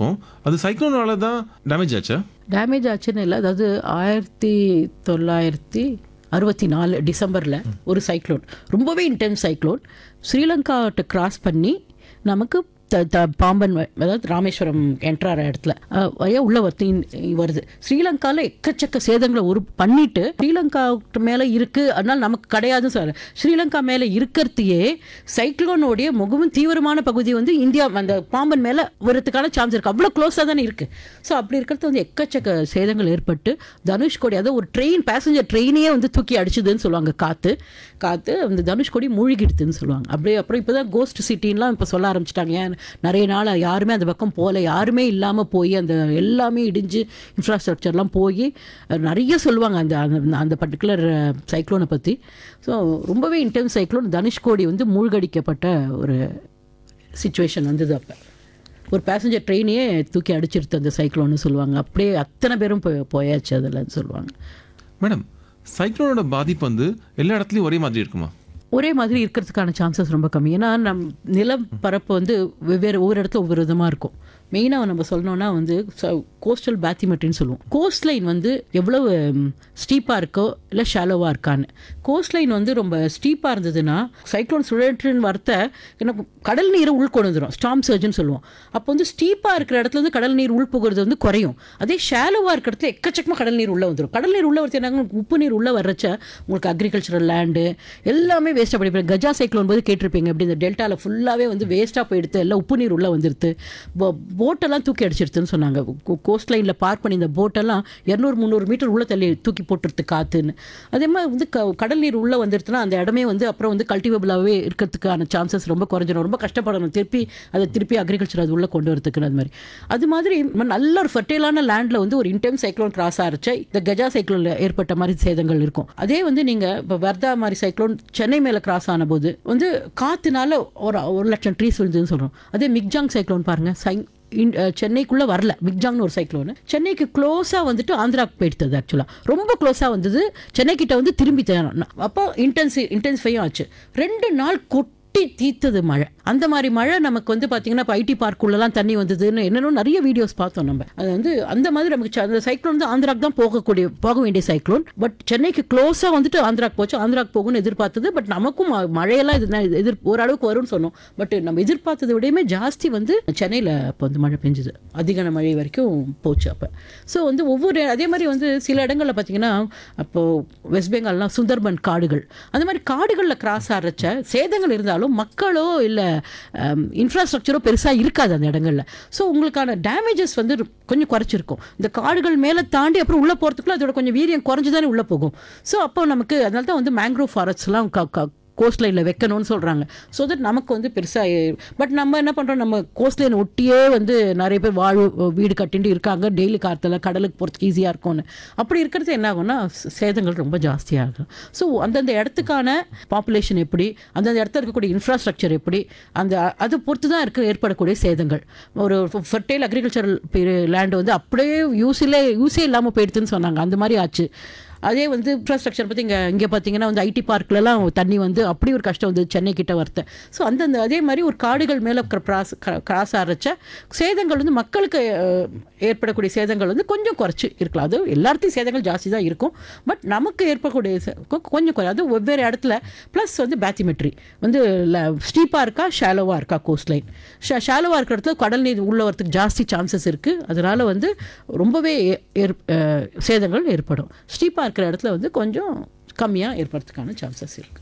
கேள்விப்பட்டிருக்கோம் அது சைக்ளோனால தான் டேமேஜ் ஆச்சா டேமேஜ் ஆச்சுன்னு இல்லை அதாவது ஆயிரத்தி தொள்ளாயிரத்தி அறுபத்தி நாலு டிசம்பரில் ஒரு சைக்ளோன் ரொம்பவே இன்டென்ஸ் சைக்ளோன் ஸ்ரீலங்காட்ட கிராஸ் பண்ணி நமக்கு த த பாம்பன் வ- அதாவது ராமேஸ்வரம் என்ட்ரார இடத்துல அஹ், வழியா உள்ள வருது வருது ஸ்ரீலங்காவில் எக்கச்சக்க சேதங்களை ஒரு பண்ணிட்டு ஸ்ரீலங்கா மேலே இருக்கு அதனால நமக்கு கிடையாதுன்னு சொல்ல ஸ்ரீலங்கா மேலே இருக்கிறதையே சைக்ளோனோடைய முகமும் தீவிரமான பகுதி வந்து இந்தியா அந்த பாம்பன் மேலே வரதுக்கான சான்ஸ் இருக்கு அவ்வளோ க்ளோஸாக தானே இருக்கு ஸோ அப்படி இருக்கிறது வந்து எக்கச்சக்க சேதங்கள் ஏற்பட்டு தனுஷ்கோடி அதாவது ஒரு ட்ரெயின் பேசஞ்சர் ட்ரெயினையே வந்து தூக்கி அடிச்சுதுன்னு சொல்லுவாங்க காற்று காற்று அந்த தனுஷ்கோடி மூழ்கிடுதுன்னு சொல்லுவாங்க அப்படியே அப்புறம் இப்போ தான் கோஸ்ட் சிட்டின்லாம் இப்போ சொல்ல ஆரம்பிச்சிட்டாங்க ஏன் நிறைய நாள் யாருமே அந்த பக்கம் போகல யாருமே இல்லாமல் போய் அந்த எல்லாமே இடிஞ்சு இன்ஃப்ராஸ்ட்ரக்சர்லாம் போய் அஹ், நிறைய சொல்லுவாங்க அந்த அந்த- அந்த பர்டிகுலர் சைக்ளோனை பற்றி ஸோ ரொம்பவே இன்டென்ஸ் சைக்ளோன் தனுஷ்கோடி வந்து மூழ்கடிக்கப்பட்ட ஒரு சுச்சுவேஷன் வந்தது அப்போ ஒரு பேசஞ்சர் ட்ரெயினையே தூக்கி அடிச்சிருத்து அந்த சைக்ளோன்னு சொல்லுவாங்க அப்படியே அத்தனை பேரும் போய் போயாச்சு அதில்ன்னு சொல்லுவாங்க மேடம் சைக்ளோனோட பாதிப்பு வந்து எல்லா இடத்துலையும் ஒரே மாதிரி இருக்குமா ஒரே மாதிரி இருக்கிறதுக்கான சான்சஸ் ரொம்ப கம்மி ஏன்னா நம் நிலப்பரப்பு வந்து வெவ்வேறு ஒவ்வொரு இடத்துல ஒவ்வொரு விதமாக இருக்கும் மெயினாக நம்ம சொல்லணும்னா வந்து கோஸ்டல் பேத்திமெட்ரின்னு சொல்லுவோம் கோஸ்ட் லைன் வந்து எவ்வளவு ஸ்டீப்பாக இருக்கோ இல்லை ஷாலோவாக இருக்கான்னு கோஸ்ட் லைன் வந்து ரொம்ப ஸ்டீப்பாக இருந்ததுன்னா சைக்ளோன் சுழற்றுன்னு வரத்த எனக்கு கடல் நீரை உள்கொண்டு வந்துடும் ஸ்டாம் சர்ஜ்னு சொல்லுவோம் அப்போ வந்து ஸ்டீப்பாக இருக்கிற இடத்துல வந்து கடல் நீர் உள்புகிறது வந்து குறையும் அதே ஷாலோவாக இருக்கிற இடத்துல எக்கச்சக்கமாக கடல் நீர் உள்ளே வந்துடும் கடல் நீர் உள்ளே வரது என்ன உப்பு நீர் உள்ளே வர்றச்ச உங்களுக்கு அக்ரிகல்ச்சரல் லேண்டு எல்லாமே வேஸ்ட்டாக படி கஜா சைக்ளோன் போது கேட்டிருப்பீங்க அப்படி இந்த டெல்டாவில் ஃபுல்லாகவே வந்து வேஸ்ட்டாக போயிடுத்து எல்லாம் உப்பு நீர் உள்ளே வந்துருது போட்டெல்லாம் தூக்கி அடிச்சிருதுன்னு சொன்னாங்க கோஸ்ட் லைனில் பார்க் பண்ணி இந்த போட்டெல்லாம் இரநூறு முந்நூறு மீட்டர் உள்ளே தள்ளி தூக்கி போட்டுருது காற்றுன்னு அதே மாதிரி வந்து க கடல் நீர் உள்ளே வந்துருச்சுன்னா அந்த இடமே வந்து அப்புறம் வந்து கல்டிவேபிளாகவே இருக்கிறதுக்கான சான்சஸ் ரொம்ப குறைஞ்சிடும் ரொம்ப கஷ்டப்படணும் திருப்பி அதை திருப்பி அக்ரிகல்ச்சர் அது உள்ளே கொண்டு வரதுக்குன்னு அது மாதிரி அது மாதிரி ம- நல்ல ஒரு ஃபர்டைலான லேண்டில் வந்து ஒரு இன்டெம் சைக்ளோன் கிராஸ் ஆகிருச்சா இந்த கஜா சைக்ளோனில் ஏற்பட்ட மாதிரி சேதங்கள் இருக்கும் அதே வந்து நீங்கள் இப்போ வர்தா மாதிரி சைக்ளோன் சென்னை மேலே கிராஸ் ஆன போது வந்து காற்றுனால ஒரு ஒரு லட்சம் ட்ரீஸ் விழுந்துன்னு சொல்கிறோம் அதே மிக்ஜாங் சைக்ளோன் பாருங்கள் சை இன் சென்னைக்குள்ளே வரல மிக்ஜாங்னு ஒரு சைக்ளோனு சென்னைக்கு க்ளோஸாக வந்துட்டு ஆந்திராவுக்கு போயிடுது ஆக்சுவலாக ரொம்ப க்ளோஸாக வந்தது சென்னை கிட்ட வந்து திரும்பி தே- அப்போ இன்டென்சி இன்டென்சிஃபையும் ஆச்சு ரெண்டு நாள் கொட்டி தீத்தது மழை அந்த மாதிரி மழை நமக்கு வந்து பார்த்தீங்கன்னா இப்போ ஐடி பார்க்குள்ளலாம் தண்ணி வந்ததுன்னு என்னென்ன நிறைய வீடியோஸ் பார்த்தோம் நம்ம அது வந்து அந்த மாதிரி நமக்கு ச- அந்த சைக்ளோன் வந்து ஆந்திராக்கு தான் போகக்கூடிய போக வேண்டிய சைக்ளோன் பட் சென்னைக்கு க்ளோஸாக வந்துட்டு ஆந்திராக்கு போச்சு ஆந்திராக்கு போகும்னு எதிர்பார்த்தது பட் நமக்கும் ம- மழையெல்லாம் இது நான் எதிர் ஓரளவுக்கு வரும்னு சொன்னோம் பட் நம்ம எதிர்பார்த்ததை விடையுமே ஜாஸ்தி வந்து சென்னையில் இப்போ வந்து மழை பெஞ்சுது அதிக மழை வரைக்கும் போச்சு அப்போ ஸோ வந்து ஒவ்வொரு அதே மாதிரி வந்து சில இடங்களில் பார்த்தீங்கன்னா அப்போது வெஸ்ட் பெங்கால்லாம் சுந்தர்பன் காடுகள் அந்த மாதிரி காடுகளில் கிராஸ் ஆகிறச்ச சேதங்கள் இருந்தாலும் மக்களோ இல்லை இன்ஃப்ராஸ்ட்ரக்சரோ பெருசாக இருக்காது அந்த இடங்கள்ல ஸோ உங்களுக்கான டேமேஜஸ் வந்து கொஞ்சம் குறைச்சிருக்கும் இந்த காடுகள் மேலே தாண்டி அப்புறம் உள்ளே போகிறதுக்குள்ள அதோட கொஞ்சம் வீரியம் குறைஞ்சு தானே உள்ளே போகும் ஸோ அப்போ நமக்கு அதனால தான் வந்து மேங்க்ரோவ் ஃபாரஸ்ட்லாம் க க கோஸ்ட் லைனில் வைக்கணும்னு சொல்கிறாங்க ஸோ தட் நமக்கு வந்து பெருசாக பட் நம்ம என்ன பண்ணுறோம் நம்ம கோஸ்ட் லைன் ஒட்டியே வந்து நிறைய பேர் வாழ் வீடு கட்டிட்டு இருக்காங்க டெய்லி காற்றுல கடலுக்கு போகிறதுக்கு ஈஸியாக இருக்கும்னு அப்படி இருக்கிறது என்ன ஆகும்னா ச- சேதங்கள் ரொம்ப ஜாஸ்தியாகும் ஸோ அந்தந்த இடத்துக்கான பாப்புலேஷன் எப்படி அந்தந்த இடத்துல இருக்கக்கூடிய இன்ஃப்ராஸ்ட்ரக்சர் எப்படி அந்த அது பொறுத்து தான் இருக்க ஏற்படக்கூடிய சேதங்கள் ஒரு ஃபர்டைல் அக்ரிகல்ச்சரல் லேண்ட் வந்து அப்படியே யூஸிலே யூஸே இல்லாமல் போயிடுதுன்னு சொன்னாங்க அந்த மாதிரி ஆச்சு அதே வந்து இன்ஃப்ராஸ்ட்ரக்சர் பற்றி இங்கே இங்கே பார்த்தீங்கன்னா வந்து ஐடி பார்க்லலாம் தண்ணி வந்து அப்படி ஒரு கஷ்டம் வந்து சென்னை கிட்ட வரத்த ஸோ அந்தந்த அதே மாதிரி ஒரு காடுகள் மேலே கிராஸ் கிராஸ் ஆகிறச்ச சேதங்கள் வந்து மக்களுக்கு அஹ், ஏற்படக்கூடிய சேதங்கள் வந்து கொஞ்சம் குறைச்சி இருக்கலாம் அது எல்லாத்தையும் சேதங்கள் ஜாஸ்தி தான் இருக்கும் பட் நமக்கு ஏற்படக்கூடிய சே- கொ- கொஞ்சம் குறை அது வெவ்வேறு இடத்துல ப்ளஸ் வந்து பேத்திமெட்ரி வந்து ஸ்டீப்பாக இருக்கா ஷாலோவாக இருக்கா கோஸ்ட் லைன் ஷாலோவாக இருக்கிற இடத்துல கடல் நீர் உள்ள வரதுக்கு ஜாஸ்தி சான்சஸ் இருக்குது அதனால் வந்து ரொம்பவே ஏ- ஏற்- அஹ், சேதங்கள் ஏற்படும் ஸ்டீப்பாக இருக்கிற இடத்துல வந்து கொஞ்சம் கம்மியாக ஏற்படுறதுக்கான சான்சஸ் இருக்குது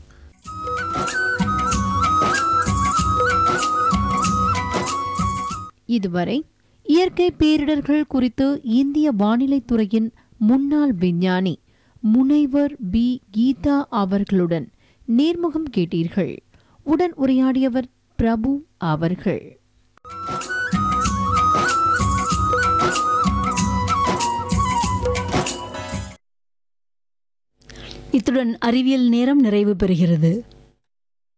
இதுவரை இயற்கை பேரிடர்கள் குறித்து இந்திய வானிலைத் துறையின் முன்னாள் விஞ்ஞானி முனைவர் பி கீதா அவர்களுடன் நேர்முகம் கேட்டீர்கள் உடன் உரையாடியவர் பிரபு அவர்கள் இத்துடன் அறிவியல் நேரம் நிறைவு பெறுகிறது